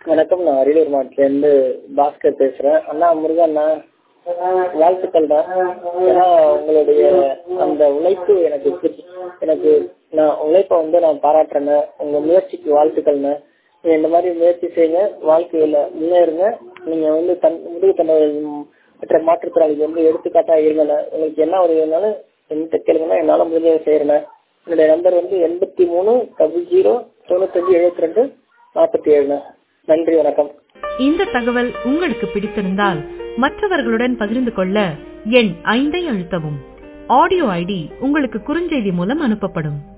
வணக்கம் நான் அரியலூர் மாவட்டத்திலேருந்து பாஸ்கர் பேசுறேன் அண்ணா முருகன் அண்ணா வாழ்த்துக்கள் தான் ஏன்னா உங்களுடைய அந்த உழைப்பு எனக்கு பிடிச்சி- எனக்கு நான் உழைப்பை வந்து நான் பாராட்டுறேண்ணே உங்க முயற்சிக்கு வாழ்த்துக்கள்ண்ணே நீங்க இந்த மாதிரி முயற்சி செய்யுங்க வாழ்க்கையில முன்னேறுங்க நீங்க வந்து தன் முதுகு தண்டை மற்ற மாற்றுத்திறனாளிக்கு வந்து எடுத்துக்காட்டா இருங்கண்ணே உங்களுக்கு என்ன ஒரு வேணாலும் என்கிட்ட கேளுங்கன்னா என்னால முடிஞ்சதை செய்யறேண்ணே என்னுடைய நம்பர் வந்து எண்பத்தி மூணு டபுள் ஜீரோ தொண்ணூத்தஞ்சு எழுபத்தி ரெண்டு நாற்பத்தி ஏழுண்ணே நன்றி வணக்கம் இந்த தகவல் உங்களுக்கு பிடித்திருந்தால் மற்றவர்களுடன் பகிர்ந்து கொள்ள எண் ஐந்தை அழுத்தவும் ஆடியோ ஐடி உங்களுக்கு குறுஞ்செய்தி மூலம் அனுப்பப்படும்